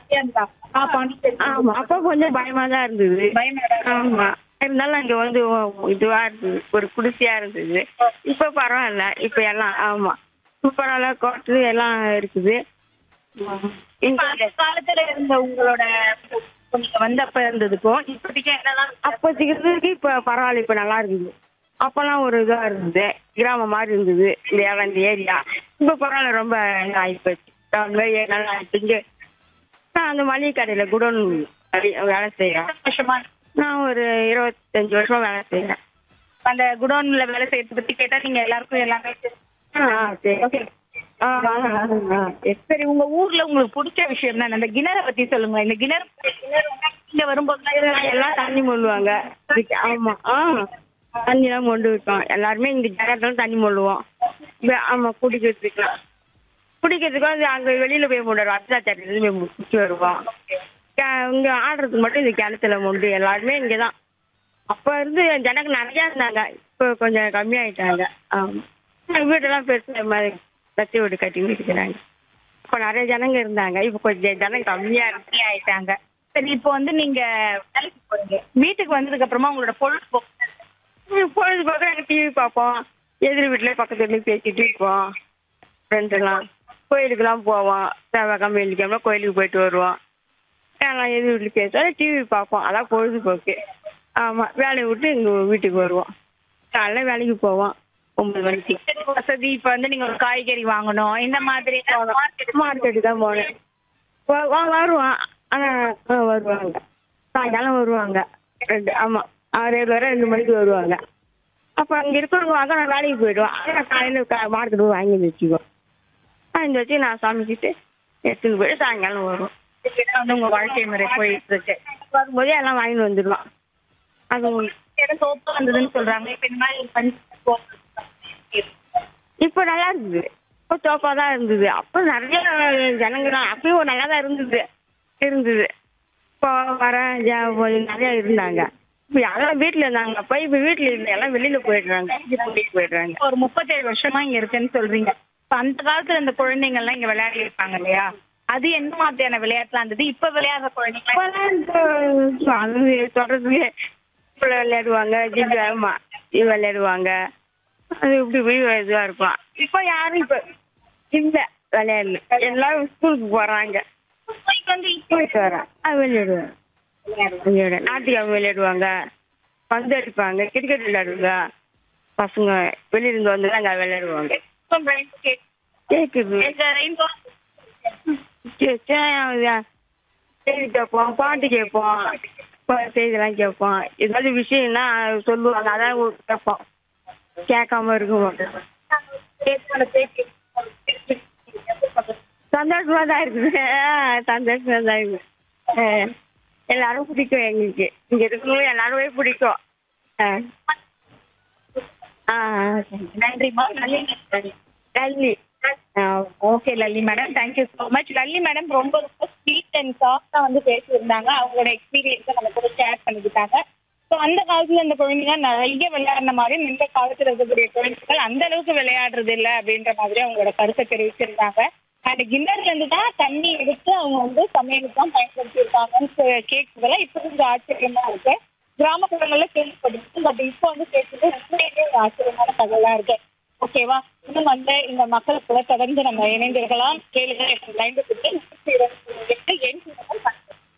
இருந்தா ஆ, பாண்டிச்சேரி ஆமா அப்ப கொஞ்சம் பயமா தான் இருந்தது பயமா தான் இருக்கு. ஆமா இருந்தாலும் அங்க வந்து ஓ- இதுவா இருந்தது ஒரு குடிசையா இருந்தது இப்ப பரவாயில்ல இப்ப எல்லாம் ஆமா இப்ப பரவாயில்ல கோட்டு எல்லாம் இருக்குது இப்ப இங்க அந்த காலத்துல இருந்த உங்களோட நீங்க வந்தப்ப இருந்ததுக்கும் இப்போதைக்கு என்னெல்லாம் அப்போதைக்கு இருந்ததுக்கு இப்ப பரவாயில்ல இப்ப நல்லா இருக்குது அப்பெல்லாம் ஒரு இதா இருந்தது கிராமம் மாதிரி இருந்தது இந்த இடம் இந்த ஏரியா இப்ப பரவாயில்ல ரொம்ப இதா ஆயிப்போச்சு டவுன் மாதிரி நல்லா ஆயிடுச்சு இங்க நான் அந்த மளிகை கடையில குடோன் வேலை செய்யறேன் வருஷமா நான் ஒரு இருபத்தஞ்சு வருஷமா வேலை செய்யறேன் அந்த குடோன்ல வேலை செய்யறத பத்தி கேட்டா நீங்க எல்லாருக்கும் எல்லாமே தெரியும். ஆ சரி Okay. ஆ வாங்க வாங்க ஆ சரி சரி உங்க ஊர்ல உங்களுக்கு பிடிச்ச விஷயம் தான் அந்த கிணறை பத்தி சொல்லுங்க இந்த கிணறு கிணறு வந்து இங்க வரும்போது எல்லாம் எல்லாம் தண்ணி மொள்ளுவாங்க இதுக்கு ஆமா ஆ தண்ணி எல்லாம் மொண்டு வைப்போம் எல்லாருமே இங்க ஜனத்தாலும் தண்ணி மொள்ளுவோம் வே- ஆமா குடிக்கிறதுக்குலாம் குடிக்கிறதுக்கு வந்து அங்க வெளியில போய் மொண்டுவோம் அத்தாச்சாட்டில போய் குடிச்சு வருவோம் கே- இங்க ஆடுறதுக்கு மட்டும் இந்த கிணத்துல மொண்டு எல்லாருமே இங்கதான் அப்ப இருந்து ஜனங்க நிறைய இருந்தாங்க இப்போ கொஞ்சம் கம்மியாயிட்டாங்க ஆமா வீடெல்லாம் பெருசு மாதிரி தச்சு வீடு கட்டி இருக்கிறாங்க இப்ப நிறைய ஜனங்க இருந்தாங்க இப்ப கொஞ்சம் ஜனங்க கம்மியா இருக்கு கம்மி ஆயிட்டாங்க சரி இப்போ வந்து நீங்க வேலைக்கு போறீங்க வீட்டுக்கு வந்ததுக்கு அப்புறமா உங்களோட பொழுதுபோக்கு ம், பொழுதுபோக்கு நாங்கள் டிவி பார்ப்போம் எதிர் வீட்டில் பக்கத்து வீட்லயும் பேசிட்டு இருப்போம் ஃப்ரெண்ட்ஸ் எல்லாம் கோயிலுக்கெல்லாம் போவோம் செவ்வாய்க்கிழமை வெள்ளிக்கிழமை கோயிலுக்கு போயிட்டு வருவோம் எல்லாம் எதிர் வீட்டில் பேசுவோம் டிவி பார்ப்போம் அதான் பொழுதுபோக்கு ஆமாம் வேலையை விட்டு இங்கே வீட்டுக்கு வருவோம் காலைல வேலைக்கு போவோம் ஒன்பது மணிக்கு சரி, வசதி இப்ப வந்து நீங்க ஒரு காய்கறி வாங்கணும் இந்த மாதிரி மார்க்கெட் மார்க்கெட்டு தான் போனேன் வ- வ- வருவான் ஆனால் வருவாங்க சாயங்காலம் வருவாங்க ரெண்டு ஆமாம் ரெகுலராக ரெண்டு மணிக்கு வருவாங்க அப்போ அங்கே இருக்கிறவங்க வாங்க நான் வேலைக்கு போயிடுவேன் அதை நான் காலையில் மார்க்கெட் போய் வாங்கி வச்சுக்குவோம் வாங்கி வச்சு நான் சமைச்சிட்டு எடுத்துன்னு போயிட்டு சாயங்காலம் வரும் வந்து உங்க வாழ்க்கை முறை போயிட்டு இருக்கு வரும்போதே எல்லாம் வாங்கிட்டு வந்துடுவான் அது ஒண்ணு. இடம் தோப்பு வந்ததுன்னு சொல்றாங்க இப்ப இந்த மாதிரி பண்ணி இப்போ நல்லா இருக்குது இப்போ தோப்பா தான் இருந்தது அப்போ நிறைய ஜனங்க தான் அப்பயும் நல்லா தான் இருந்தது இருந்தது இப்போ வர ஜ- கொஞ்சம் நிறைய இருந்தாங்க இப்போ எல்லாம் வீட்டில் இருந்தாங்க அப்போ இப்போ வீட்டில் இல்லை எல்லாம் வெளியில் போயிடுறாங்க கூட்டிகிட்டு போயிடுறாங்க ஒரு முப்பத்தேழு வருஷமா இங்க இருக்குன்னு சொல்றீங்க இப்ப அந்த காலத்துல இந்த குழந்தைங்க எல்லாம் இங்க விளையாடி இருப்பாங்க இல்லையா அது என்ன மாதிரியான விளையாட்டுலாம் இருந்தது இப்ப விளையாடுற குழந்தைங்க இப்போலாம் இந்த அது சொல்கிறதுக்கு இப்போ விளையாடுவாங்க ஜிபி ஆமா இது விளையாடுவாங்க அது இப்படி போய் இதுவாக இருக்கும் இப்போ யாரும் இப்போ இல்லை விளையாடல எல்லாரும் ஸ்கூலுக்கு போகிறாங்க இப்ப வந்து இப்ப போயிட்டு வரேன் அது விளையாடுவேன் விளையாடு நாட்டுக்காம விளையாடுவாங்க பந்து அடிப்பாங்க கிரிக்கெட் விளையாடுவாங்க பசங்க வெளியிருந்து வந்து அங்கே விளையாடுவாங்க இப்ப brain கேக்- கேட்குது இந்த ரெயின்போ செய்தி கேட்போம் பாட்டு கேட்போம் ப- செய்திலாம் கேட்போம் ஏதாவது விஷயம்னா சொல்லுவாங்க அதான் ஒரு கேட்போம் கேட்காம இருக்க மாட்டோம் கேக்கோட பேச்சு சந்தோஷமா தான் இருக்குது ஆ, சந்தோஷமா தான் இருக்குது ஆ, எல்லாரும் பிடிக்கும் எங்களுக்கு இங்க இருக்கணும் எல்லாருமே பிடிக்கும் ஆ. ஆ சரி. நன்றிமா நன்றி நன்றி ஆ, okay Lalli madam thank you so much Lalli madam ரொம்ப ரொம்ப ஸ்வீட் அண்ட் சாஃப்டா வந்து பேசியிருந்தாங்க அவங்களோட எக்ஸ்பீரியன்ஸை நம்ம கூட ஷேர் பண்ணிக்கிட்டாங்க ஸோ அந்த காலத்துல இந்த குழந்தைங்க நிறைய விளையாடின மாதிரி இந்த காலத்துல இருக்கக்கூடிய குழந்தைகள் அந்த அளவுக்கு விளையாடுறது இல்லை அப்படின்ற மாதிரி அவங்களோட கருத்தை தெரிவிச்சிருந்தாங்க அந்த கிண்ணர்ல இருந்து தான் தண்ணி எடுத்து அவங்க வந்து சமையலுக்கு தான் பயன்படுத்தியிருக்காங்கன்னு கேட்குறதுலாம் இப்போ கொஞ்சம் ஆச்சரியமா இருக்கு கிராமப்புறங்கள்ல கேள்விப்பட்டிருக்கு பட் இப்போ வந்து கேட்குறது உண்மையிலேயே ஒரு ஆச்சரியமான தகவலா இருக்கு ஓகேவா இன்னும் வந்து இந்த மக்கள் கூட தொடர்ந்து நம்ம இணைந்திருக்கலாம் கேளுங்க லைன்